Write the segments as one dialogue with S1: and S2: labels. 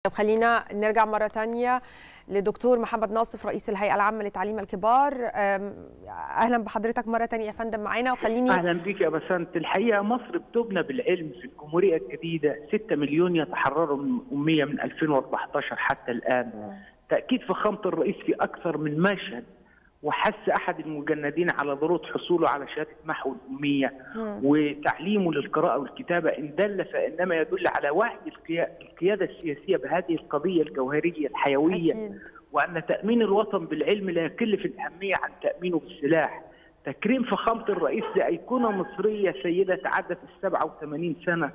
S1: طب خلينا نرجع مرة تانية لدكتور محمد ناصف رئيس الهيئة العامة لتعليم الكبار أهلا بحضرتك مرة تانية يا فندم معانا وخليني
S2: اهلا بك يا بسنت الحقيقه مصر بتبنى بالعلم في الجمهوريه الجديده 6 مليون يتحرروا من الاميه من 2014 حتى الان تاكيد فخامه الرئيس في اكثر من مشهد وحث احد المجندين على ضروره حصوله على شهاده محو الاميه وتعليمه للقراءه والكتابه ان دل فانما يدل على وعي القياده السياسيه بهذه القضيه الجوهريه الحيويه
S1: أكيد.
S2: وان تامين الوطن بالعلم لا يقل في الاهميه عن تامينه بالسلاح. تكريم فخامه الرئيس لايقونه مصريه سيده تعدت ال 87 سنه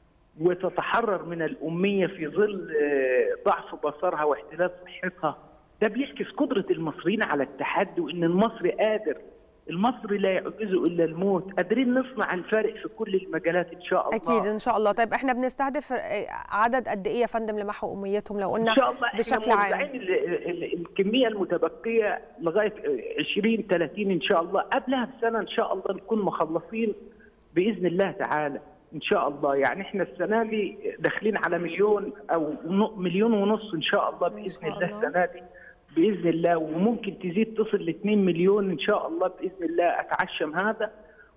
S2: وتتحرر من الاميه في ظل آه، ضعف بصرها واحتلال صحتها ده بيعكس قدره المصريين على التحدي وان المصري قادر المصري لا يعجزه الا الموت قادرين نصنع الفارق في كل المجالات ان شاء الله
S1: أكيد إن شاء الله طيب إحنا بنستهدف عدد قد إيه يا فندم لمحو أميتهم لو قلنا
S2: ان شاء الله احنا
S1: بشكل عام
S2: موزعين ال- ال- الكميه المتبقيه لغايه 20 30 ان شاء الله قبلها بسنه ان شاء الله نكون مخلصين باذن الله تعالى ان شاء الله يعني احنا السنه دي داخلين على مليون او ن- مليون ونص ان شاء الله باذن
S1: شاء
S2: الله
S1: الله.
S2: السنه دي باذن الله وممكن تزيد تصل ل 2 مليون ان شاء الله باذن الله اتعشم هذا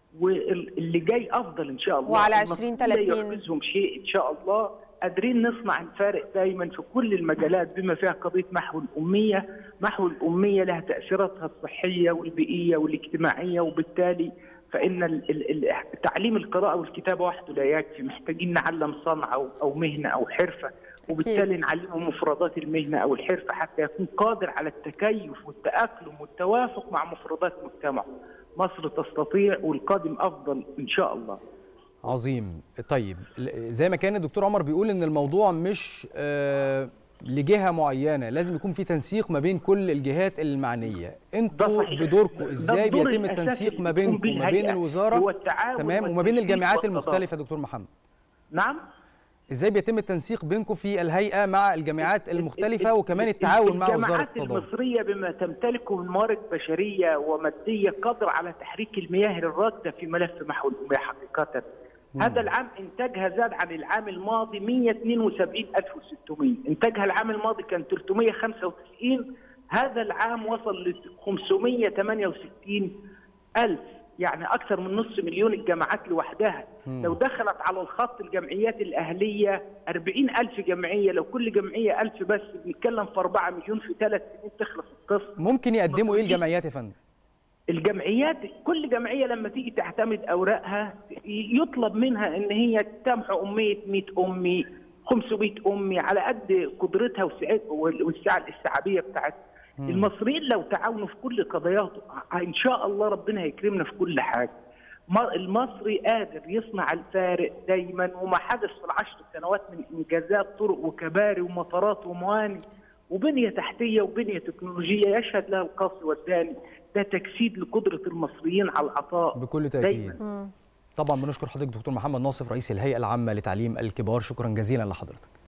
S2: واللي جاي افضل ان شاء الله
S1: وعلى
S2: المصريين
S1: 20
S2: لا
S1: 30.
S2: يعجزهم شيء ان شاء الله قادرين نصنع الفارق دايما في كل المجالات بما فيها قضيه محو الاميه، محو الاميه لها تاثيراتها الصحيه والبيئيه والاجتماعيه وبالتالي فان ال- ال- ال- تعليم القراءه والكتابه وحده لا يكفي، محتاجين نعلم صنعه أو- او مهنه او حرفه وبالتالي نعلمه مفردات المهنه او الحرفه حتى يكون قادر على التكيف والتاقلم والتوافق مع مفردات مجتمعه. مصر تستطيع والقادم افضل ان شاء الله.
S3: عظيم طيب ل- زي ما كان الدكتور عمر بيقول ان الموضوع مش آه، لجهه معينه لازم يكون في تنسيق ما بين كل الجهات المعنيه
S2: ده
S3: انتوا
S2: صحيح.
S3: بدوركم
S2: ده
S3: ازاي
S2: الدور
S3: بيتم
S2: الأساسي
S3: التنسيق ما
S2: اللي بتقوم
S3: بينكم
S2: به
S3: ما بين
S2: الهيئة.
S3: الوزاره
S2: هو التعاون
S3: تمام وما بين
S2: والتنسيق
S3: الجامعات
S2: والتضامن.
S3: المختلفه يا دكتور محمد
S2: نعم
S3: ازاي بيتم التنسيق بينكم في الهيئه مع الجامعات المختلفه وكمان التعاون مع وزاره
S2: الجامعات
S3: التضامن
S2: المصرية بما تمتلكه من موارد بشرية ومادية قادرة على تحريك المياه الراكدة في ملف محو الأمية حقيقة هذا العام إنتاجها زاد عن العام الماضي 172600 إنتاجها العام الماضي كان 395 هذا العام وصل ل 568 ألف يعني أكثر من نصف مليون الجامعات لوحدها لو دخلت على الخط الجمعيات الأهلية 40 ألف جمعية لو كل جمعية ألف بس بنتكلم في 4 مليون في ثلاث سنين تخلص القصة
S3: ممكن يقدموا ايه الجمعيات يا فندم
S2: الجمعيات كل جمعيه لما تيجي تعتمد اوراقها يطلب منها ان هي تمحو اميه 100 امي 500 امي على قد قدرتها وسعت- والسعه الاستيعابيه بتاعتها المصريين لو تعاونوا في كل قضاياته ان شاء الله ربنا هيكرمنا في كل حاجه ما- المصري قادر يصنع الفارق دايما وما حدث في العشر سنوات من انجازات طرق وكباري ومطارات ومواني وبنيه تحتيه وبنيه تكنولوجيه يشهد لها القاصي والداني ده تجسيد لقدره المصريين على العطاء
S3: بكل تاكيد طبعا بنشكر حضرتك دكتور محمد ناصف رئيس الهيئه العامه لتعليم الكبار شكرا جزيلا لحضرتك